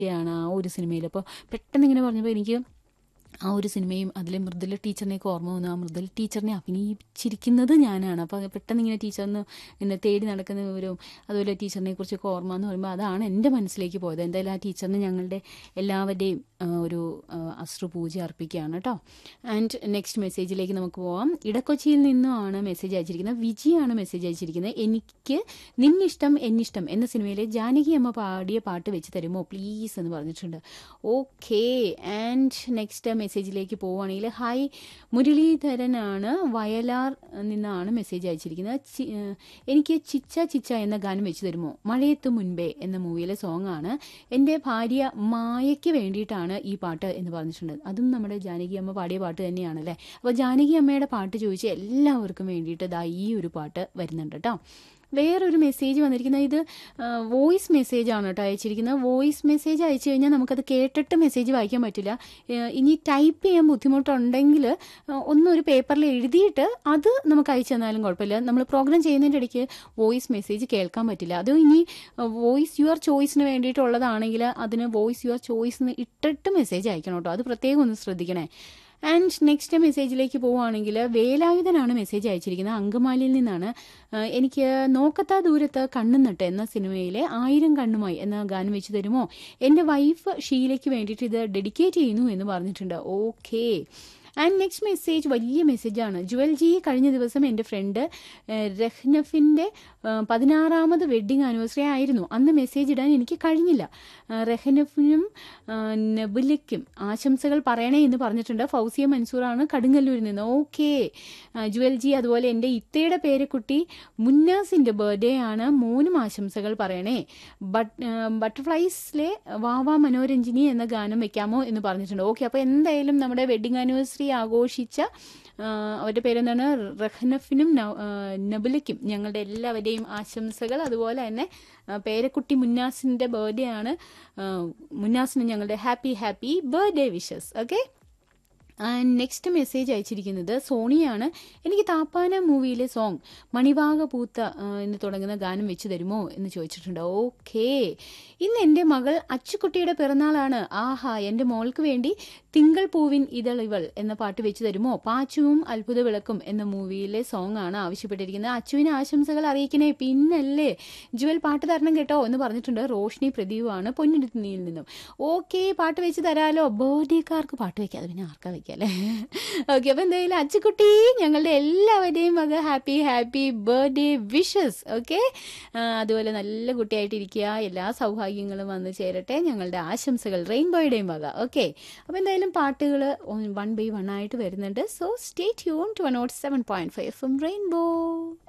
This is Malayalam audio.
യാണ് ആ ഒരു സിനിമയിൽ അപ്പോൾ പെട്ടെന്ന് ഇങ്ങനെ പറഞ്ഞപ്പോൾ എനിക്ക് ആ ഒരു സിനിമയും അതിലെ മൃദുല ടീച്ചറിനെയൊക്കെ ഓർമ്മ വന്നു ആ മൃദുല ടീച്ചറിനെ അഭിനയിച്ചിരിക്കുന്നത് ഞാനാണ് അപ്പോൾ പെട്ടെന്ന് ഇങ്ങനെ ടീച്ചറിന് എന്നെ തേടി നടക്കുന്ന വിവരവും അതുപോലെ ടീച്ചറിനെ കുറിച്ചൊക്കെ ഓർമ്മ എന്ന് പറയുമ്പോൾ അതാണ് എൻ്റെ മനസ്സിലേക്ക് പോയത് എന്തായാലും ആ ടീച്ചറിന് ഞങ്ങളുടെ എല്ലാവരുടെയും ആ, ഒരു ആ, അശ്രുപൂജ അർപ്പിക്കുകയാണ് കേട്ടോ ആൻഡ് നെക്സ്റ്റ് മെസ്സേജിലേക്ക് നമുക്ക് പോവാം ഇടക്കൊച്ചിയിൽ നിന്നുമാണ് മെസ്സേജ് അയച്ചിരിക്കുന്നത് വിജിയാണ് മെസ്സേജ് അയച്ചിരിക്കുന്നത് എനിക്ക് നിന്നിഷ്ടം എന്നിഷ്ടം എന്ന സിനിമയിലെ ജാനകി അമ്മ പാടിയ പാട്ട് വെച്ച് തരുമോ പ്ലീസ് എന്ന് പറഞ്ഞിട്ടുണ്ട് ഓക്കെ ആൻഡ് നെക്സ്റ്റ് മെസ്സേജിലേക്ക് പോവുകയാണെങ്കിൽ ഹായ് മുരളീധരനാണ് വയലാർ നിന്നാണ് മെസ്സേജ് അയച്ചിരിക്കുന്നത് ചി- ഏഹ് എനിക്ക് ചിച്ച ചിച്ച എന്ന ഗാനം വെച്ച് തരുമോ മഴയത്ത് മുൻപേ എന്ന മൂവിയിലെ സോങ് ആണ് എൻ്റെ ഭാര്യ മായയ്ക്ക് വേണ്ടിയിട്ടാണ് ഈ പാട്ട് എന്ന് പറഞ്ഞിട്ടുണ്ട് അതും നമ്മുടെ ജാനകി അമ്മ പാടിയ പാട്ട് തന്നെയാണല്ലേ അപ്പോൾ ജാനകി അമ്മയുടെ പാട്ട് ചോദിച്ച് എല്ലാവർക്കും വേണ്ടിയിട്ട് ദാ ഈ ഒരു പാട്ട് വരുന്നുണ്ട് കേട്ടോ വേറൊരു മെസ്സേജ് വന്നിരിക്കുന്നത് ഇത് വോയിസ് മെസ്സേജ് ആണ് കേട്ടോ അയച്ചിരിക്കുന്നത് വോയിസ് മെസ്സേജ് അയച്ചു കഴിഞ്ഞാൽ നമുക്കത് കേട്ടിട്ട് മെസ്സേജ് വായിക്കാൻ പറ്റില്ല ഏഹ് ഇനി ടൈപ്പ് ചെയ്യാൻ ബുദ്ധിമുട്ടുണ്ടെങ്കിൽ ഒന്നൊരു പേപ്പറിൽ എഴുതിയിട്ട് അത് നമുക്ക് അയച്ചു തന്നാലും കുഴപ്പമില്ല നമ്മൾ പ്രോഗ്രാം ചെയ്യുന്നതിൻ്റെ ഇടയ്ക്ക് വോയിസ് മെസ്സേജ് കേൾക്കാൻ പറ്റില്ല അത് ഇനി വോയിസ് യുവർ ചോയ്സിന് വേണ്ടിയിട്ടുള്ളതാണെങ്കിൽ അതിന് വോയിസ് യുവർ ചോയ്സ് ഇട്ടിട്ട് മെസ്സേജ് അയക്കണം കേട്ടോ അത് പ്രത്യേകം ഒന്ന് ശ്രദ്ധിക്കണേ ആൻഡ് നെക്സ്റ്റ് മെസ്സേജിലേക്ക് പോവുകയാണെങ്കിൽ വേലായുധനാണ് മെസ്സേജ് അയച്ചിരിക്കുന്നത് അങ്കമാലിയിൽ നിന്നാണ് ആ, എനിക്ക് നോക്കത്താ ദൂരത്ത് കണ്ണും നട്ട് എന്ന സിനിമയിലെ ആയിരം കണ്ണുമായി എന്ന ഗാനം വെച്ച് തരുമോ എൻ്റെ വൈഫ് ഷീലയ്ക്ക് വേണ്ടിയിട്ട് ഇത് ഡെഡിക്കേറ്റ് ചെയ്യുന്നു എന്ന് പറഞ്ഞിട്ടുണ്ട് ഓക്കേ ആൻഡ് നെക്സ്റ്റ് മെസ്സേജ് വലിയ മെസ്സേജാണ് ജുവൽ ജി കഴിഞ്ഞ ദിവസം എൻ്റെ ഫ്രണ്ട് രഹ്നഫിൻ്റെ പതിനാറാമത് വെഡ്ഡിങ് ആനിവേഴ്സറി ആയിരുന്നു അന്ന് മെസ്സേജ് ഇടാൻ എനിക്ക് കഴിഞ്ഞില്ല ആ, റഹ്നഫിനും ആ, നബുലയ്ക്കും ആശംസകൾ പറയണേ എന്ന് പറഞ്ഞിട്ടുണ്ട് ഫൗസിയ മൻസൂറാണ് കടുങ്ങല്ലൂരിൽ നിന്ന് ഓക്കെ ജുവൽ ജി അതുപോലെ എൻ്റെ ഇത്തയുടെ പേരക്കുട്ടി മുന്നാസിൻ്റെ ബർത്ത്ഡേ ആണ് മോനും ആശംസകൾ പറയണേ ബട്ട് ബട്ടർഫ്ലൈസിലെ വാവാ മനോരഞ്ജിനി എന്ന ഗാനം വെക്കാമോ എന്ന് പറഞ്ഞിട്ടുണ്ട് ഓക്കെ അപ്പോൾ എന്തായാലും നമ്മുടെ വെഡിങ് ആനിവേഴ്സറി ആഘോഷിച്ച ആ, അവരുടെ പേരെന്താണ് റഹ്നഫിനും ന- ആ, നബുലയ്ക്കും ഞങ്ങളുടെ എല്ലാവരുടെയും ആശംസകൾ അതുപോലെ തന്നെ ആ, പേരക്കുട്ടി മുന്നാസിൻ്റെ ബർത്ത്ഡേ ആണ് ആ, മുന്നാസിന് ഞങ്ങളുടെ happy happy birthday wishes okay next message അയച്ചിരിക്കുന്നത് സോണിയാണ് എനിക്ക് താപ്പാന മൂവിയിലെ സോങ് മണിവാക പൂത്ത ആ, എന്ന് തുടങ്ങുന്ന ഗാനം വെച്ച് തരുമോ എന്ന് ചോദിച്ചിട്ടുണ്ട് ഓക്കേ ഇന്ന് എൻ്റെ മകൾ അച്ചുക്കുട്ടിയുടെ പിറന്നാളാണ് ആഹാ എൻ്റെ മോൾക്ക് വേണ്ടി തിങ്കൾ പൂവിൻ ഇതളിവൾ എന്ന പാട്ട് വെച്ച് തരുമോ പാച്ചുവും അത്ഭുത വിളക്കും എന്ന മൂവിയിലെ സോങ് ആണ് ആവശ്യപ്പെട്ടിരിക്കുന്നത് അച്ചുവിന് ആശംസകൾ അറിയിക്കണേ പിന്നല്ലേ ജുവൽ പാട്ട് തരണം കേട്ടോ എന്ന് പറഞ്ഞിട്ടുണ്ട് റോഷ്നി പ്രദീപാണ് പൊന്നിടുന്നിയിൽ നിന്നും ഓക്കെ പാട്ട് വെച്ച് തരാലോ ബർത്ത്ഡേക്കാർക്ക് പാട്ട് വെക്കാതെ പിന്നെ ആർക്കാ വെക്കാല്ലേ ഓക്കെ അപ്പൊ എന്തായാലും അച്ചുക്കുട്ടി ഞങ്ങളുടെ എല്ലാവരുടെയും വക happy happy birthday wishes okay അതുപോലെ നല്ല കുട്ടിയായിട്ടിരിക്കുക എല്ലാ സൗഭാഗ്യങ്ങളും വന്ന് ചേരട്ടെ ഞങ്ങളുടെ ആശംസകൾ റെയിൻബോയുടെയും വക ഓക്കെ അപ്പൊ എന്തായാലും പാട്ടുകൾ വൺ ബൈ വൺ ആയിട്ട് വരുന്നുണ്ട് so stay tune to one naught seven point five F M rainbow